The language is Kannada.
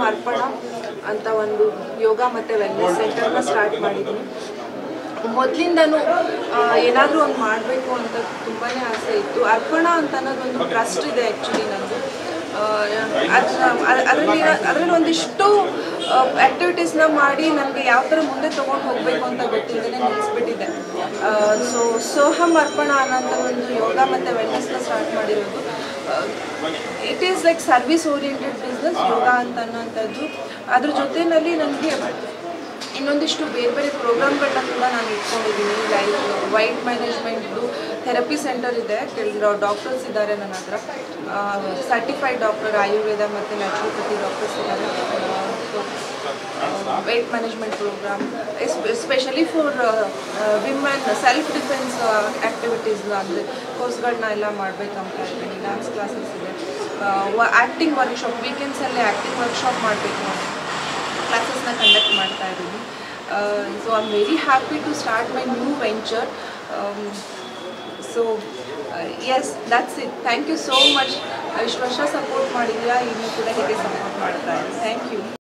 ಅರ್ಪಣ ಅಂತ ಒಂದು ಯೋಗ ಮತ್ತು ವೆಲ್ನೆಸ್ ಸೆಂಟರ್ನ ಸ್ಟಾರ್ಟ್ ಮಾಡಿದ್ದೀನಿ ಮೊದಲಿಂದನೂ ಏನಾದರೂ ಒಂದು ಮಾಡಬೇಕು ಅಂತ ತುಂಬಾ ಆಸೆ ಇತ್ತು ಅರ್ಪಣ ಅಂತ ಅನ್ನೋದೊಂದು ಟ್ರಸ್ಟ್ ಇದೆ ಆ್ಯಕ್ಚುಲಿ ನಂದು ಅದರಲ್ಲಿ ಅದರಲ್ಲಿ ಒಂದಿಷ್ಟು ಆ್ಯಕ್ಟಿವಿಟೀಸ್ನ ಮಾಡಿ ನನಗೆ ಯಾವ ಥರ ಮುಂದೆ ತೊಗೊಂಡು ಹೋಗಬೇಕು ಅಂತ ಗೊತ್ತಿಲ್ಲದೇ ನಿಲ್ಲಿಸ್ಬಿಟ್ಟಿದ್ದೆ ಸೊ ಸೋಹಮ್ ಅರ್ಪಣ ಅನ್ನೋಂಥ ಒಂದು ಯೋಗ ಮತ್ತು ವೆಲ್ನೆಸ್ನ ಸ್ಟಾರ್ಟ್ ಮಾಡಿರೋದು it is like service oriented business yoga ಅಂತ ಅನ್ನೋಂಥದ್ದು ಅದ್ರ ಜೊತೆಯಲ್ಲಿ ನನಗೆ ಇನ್ನೊಂದಿಷ್ಟು ಬೇರೆ ಬೇರೆ ಪ್ರೋಗ್ರಾಮ್ಗಳನ್ನ ಕೂಡ ನಾನು ಇಟ್ಕೊಂಡಿದ್ದೀನಿ ಲೈಕ್ ವೈಟ್ ಮ್ಯಾನೇಜ್ಮೆಂಟ್ದು ಥೆರಪಿ ಸೆಂಟರ್ ಇದೆ ಕೆಲವು ಡಾಕ್ಟರ್ಸ್ ಇದ್ದಾರೆ ನನ್ನ ಹತ್ರ ಸರ್ಟಿಫೈಡ್ ಡಾಕ್ಟರ್ ಆಯುರ್ವೇದ ಮತ್ತು ನ್ಯಾಚುರೋಪತಿ ಡಾಕ್ಟರ್ಸ್ ಇದ್ದಾರೆ weight management program especially for women self defence ಆ್ಯಕ್ಟಿವಿಟೀಸ್ನ ಅಂದರೆ ಕೋರ್ಸ್ಗಳನ್ನ ಎಲ್ಲ ಮಾಡಬೇಕಂತ ಇದ್ದೀನಿ ಡ್ಯಾನ್ಸ್ ಕ್ಲಾಸಸ್ ಇದೆ ಆ್ಯಕ್ಟಿಂಗ್ ವರ್ಕ್ಶಾಪ್ ವೀಕೆಂಡ್ಸಲ್ಲಿ ಆ್ಯಕ್ಟಿಂಗ್ ವರ್ಕ್ಶಾಪ್ ಮಾಡಬೇಕು ಅಂತ ಕ್ಲಾಸಸ್ನ ಕಂಡಕ್ಟ್ ಮಾಡ್ತಾ ಇದ್ದೀನಿ so I am very happy to start my new venture so yes that's it thank you so much ಇಷ್ಟು ವರ್ಷ ಸಪೋರ್ಟ್ ಮಾಡಿದ್ದೀರಾ ಇನ್ನೂ ಕೂಡ ಹೀಗೆ ಸಪೋರ್ಟ್ ಮಾಡ್ತಾ ಇದ್ದೀನಿ ಥ್ಯಾಂಕ್ ಯು